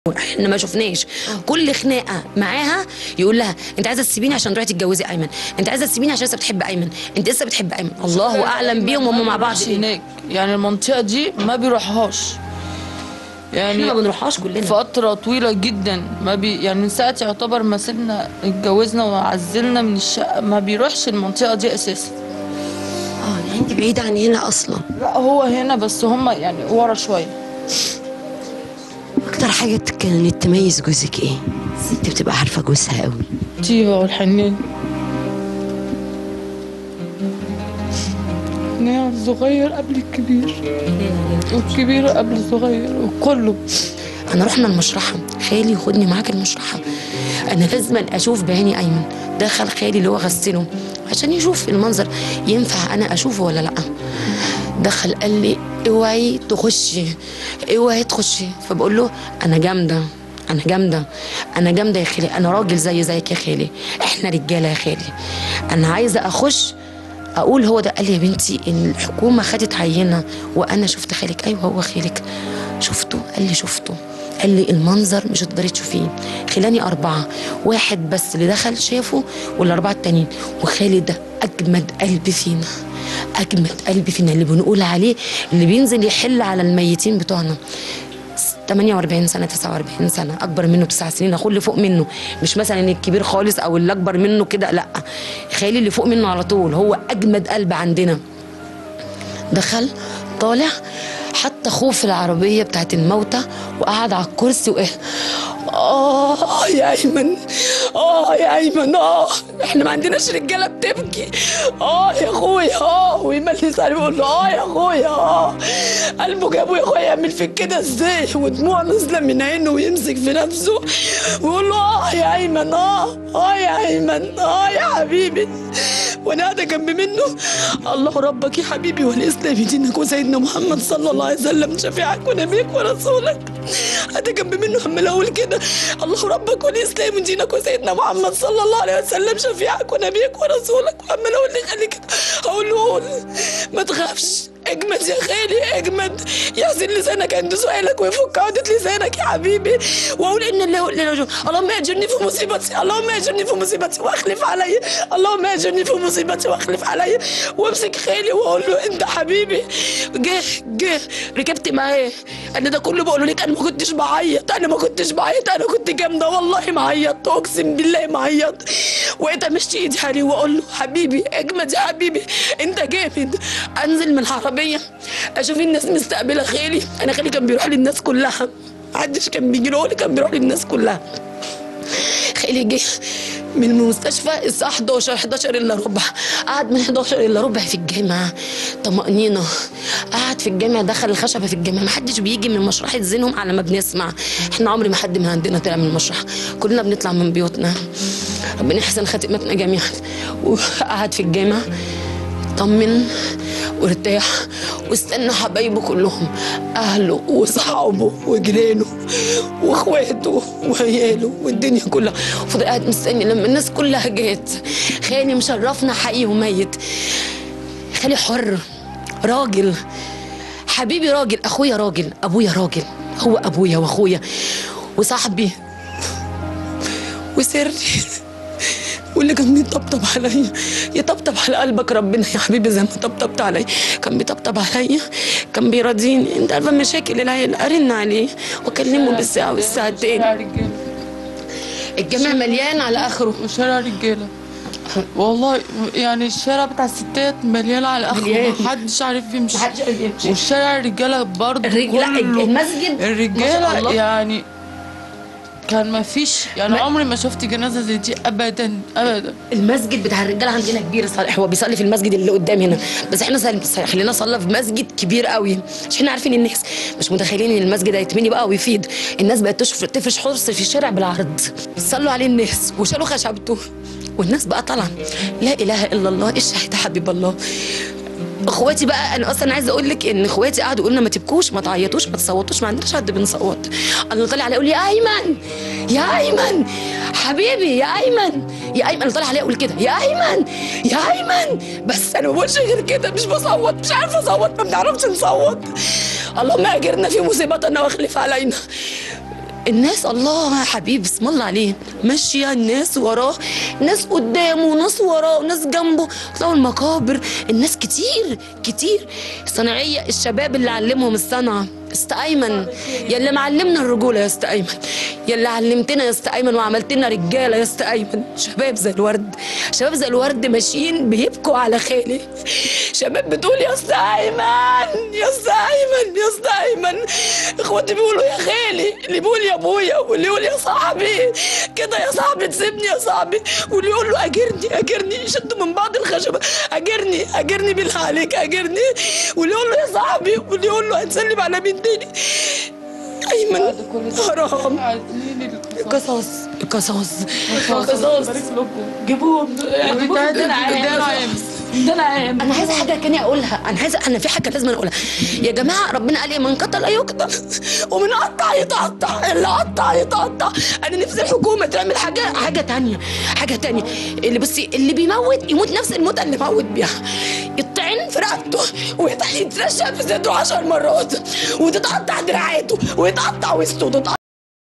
احنا ما شفناش كل خناقه معاها يقول لها انت عايزه تسيبيني عشان تروحي تتجوزي ايمن انت عايزه تسيبيني عشان لسه بتحب ايمن انت لسه بتحب ايمن الله اعلم بيهم هم مع بعض ايه هناك يعني المنطقة دي ما بيروحهاش احنا ما يعني بنروحهاش كلنا فترة طويلة جدا ما بي يعني من ساعة يعتبر ما سيبنا اتجوزنا وعزلنا من الشقة ما بيروحش المنطقة دي أساسا اه يعني انت بعيده عن هنا اصلا لا هو هنا بس هما يعني ورا شوية اكتر حاجه كانت تميز جوزك ايه ست بتبقى عارفه جوزها قوي طيبة والحنين إن هي الصغير قبل الكبير والكبير قبل الصغير وكله انا رحنا المشرحه خالي خدني معاك المشرحه انا لازم اشوف بعيني ايمن دخل خالي اللي هو غسله عشان يشوف المنظر ينفع انا اشوفه ولا لا دخل قال لي اوعي تخشي اوعي تخشي فبقول له انا جامده انا جامده انا جامده يا خالي انا راجل زي زيك يا خالي احنا رجاله يا خالي انا عايزه اخش اقول هو ده قال لي يا بنتي ان الحكومه خدت عينه وانا شفت خالك ايوه هو خالك شفته قال لي شفته قال لي المنظر مش هتقدري تشوفيه خلاني أربعة واحد بس اللي دخل شافه والأربعة التانيين وخالي ده أجمد قلب فينا أجمد قلب فينا اللي بنقول عليه اللي بينزل يحل على الميتين بتوعنا 48 سنه 49 سنه اكبر منه بتسع سنين اخوه اللي فوق منه مش مثلا الكبير خالص او اللي اكبر منه كده لا خالي اللي فوق منه على طول هو اجمد قلب عندنا دخل طالع حتى اخوه في العربيه بتاعت الموتى وقعد على الكرسي وقال اه يا ايمن اه يا ايمن اه احنا ما عندناش رجاله بتبكي اه يا اخويا اه ويملس عليه ويقول له اه يا اخويا اه قلبه جابه يا اخويا يعمل فيك كده ازاي ودموع نازله من عينه ويمسك في نفسه ويقول له اه يا ايمن اه اه يا ايمن اه يا حبيبي وانا قاعده جنب منه الله ربك يا حبيبي والاسلام دينك وسيدنا محمد صلى الله عليه وسلم شفيعك ونبيك ورسولك قاعده جنب منه عمال اقول كده الله ربك والاسلام دينك وسيدنا محمد صلى الله عليه وسلم شفيعك ونبيك ورسولك وعمال اقول لخالي كده اقول له قول ما تخافش اجمد يا خالي اجمد يحسن لسانك عند سؤالك ويفك عقدة لسانك يا حبيبي واقول ان الله اللي رجل اللهم اجرني في مصيبتي اللهم اجرني في مصيبتي واخلف علي اللهم اجرني في مصيبتي واخلف علي وامسك خالي واقول له انت حبيبي جه جه ركبت معاه انا ده كله بقول لك انا ما كنتش بعيط انا ما كنتش بعيط انا كنت جامده والله ما عيطت اقسم بالله ما عيط وقيت امشي ايدي عليه واقول له حبيبي اجمد يا حبيبي انت جامد انزل من العربيه اشوف الناس مستقبله خالي انا خالي كان بيروح للناس كلها محدش كان بيجي له هو اللي كان بيروح للناس كلها خالي جه من المستشفى الساعة 11 11 إلا ربع قعد من 11 إلا ربع في الجامعة طمأنينة قعد في الجامع دخل الخشبة في الجامع محدش بيجي من مشرحة زينهم على ما بنسمع احنا عمري ما حد من عندنا طلع من المشرح كلنا بنطلع من بيوتنا ربنا يحسن خاتمتنا جميعا وقعد في الجامع طمن وارتاح واستنى حبايبه كلهم اهله وصحابه وجيرانه واخواته وعياله والدنيا كلها وفضل قاعد مستني لما الناس كلها جت خالي مشرفنا حي وميت خالي حر راجل حبيبي راجل اخويا راجل ابويا راجل هو ابويا واخويا وصاحبي وسري واللي كان بيطبطب عليا يطبطب على قلبك ربنا يا حبيبي زي ما طبطبت عليا كان بيطبطب عليا كان بيراضيني انت عارفه مشاكل العيله ارن عليه واكلمه بالساعه والساعتين شارع رجالة الجامع مليان على اخره وشارع رجالة والله يعني الشارع بتاع الستات مليان على اخره مليان. محدش عارف يمشي محدش عارف يمشي. والشارع الرجالة برضه الرج- لا، كله المسجد ما شاء الرجالة الله. يعني كان ما فيش يعني ما- عمري ما شفت جنازة زي دي ابدا ابدا المسجد بتاع الرجاله عندنا كبير صالح هو بيصلي في المسجد اللي قدام هنا بس احنا صل- صل- خلينا صلى في مسجد كبير قوي عشان احنا عارفين الناس مش متخيلين ان المسجد هيتمني بقى ويفيد الناس بقت تشف- تفرش حرص في الشارع بالعرض صلوا عليه الناس وشالوا خشبته والناس بقى طالعه لا اله الا الله الشهيد حبيب الله اخواتي بقى انا اصلا عايزه اقول لك ان اخواتي قعدوا يقولوا لنا ما تبكوش ما تعيطوش ما تصوتوش ما عندناش حد بنصوت انا طالع عليه يقول لي يا ايمن يا ايمن حبيبي يا ايمن يا ايمن انا طالع عليه اقول كده يا ايمن يا ايمن بس انا ما بقولش غير كده مش بصوت مش عارفه اصوت ما بنعرفش نصوت اللهم اجرنا في مصيبتنا واخلف علينا الناس الله يا حبيبي بسم الله عليه ماشيه الناس وراه ناس قدامه وناس وراه وناس جنبه تلاقوا المقابر الناس كتير كتير صناعيه الشباب اللي علمهم الصنعه است ايمن يا اللي معلمنا الرجوله يا است ايمن يا اللي علمتنا يا است ايمن وعملت لنا رجاله يا است ايمن شباب زي الورد شباب زي الورد ماشيين بيبكوا على خالي شباب بتقول يا است ايمن يا است ايمن يا است ايمن اخواتي بيقولوا يا خالي اللي بيقول يا ابويا واللي يقول يا صاحبي كده يا صاحبي تسيبني يا صاحبي واللي يقول له اجرني اجرني يشدوا من بعض الخشبه اجرني اجرني بالله عليك اجرني واللي يقول له يا صاحبي واللي يقول له هنسلم على مين تاني ايمن حرام عايزين قصص قصص قصص جيبوهم جيبوهم ده انا عام ده انا عام انا عايزه حاجه تانية اقولها انا عايزه انا في حاجه لازم اقولها يا جماعه ربنا قال ايه من قتل يقتل ومن قطع يتقطع اللي قطع يتقطع انا نفسي الحكومه تعمل حاجه حاجه تانية حاجه تانية اللي بصي اللي بيموت يموت نفس الموتة اللي موت بيها يطعن في رقبته ويترشق في صدره عشر مرات وتتقطع دراعاته ويتقطع وسطه وتتقطع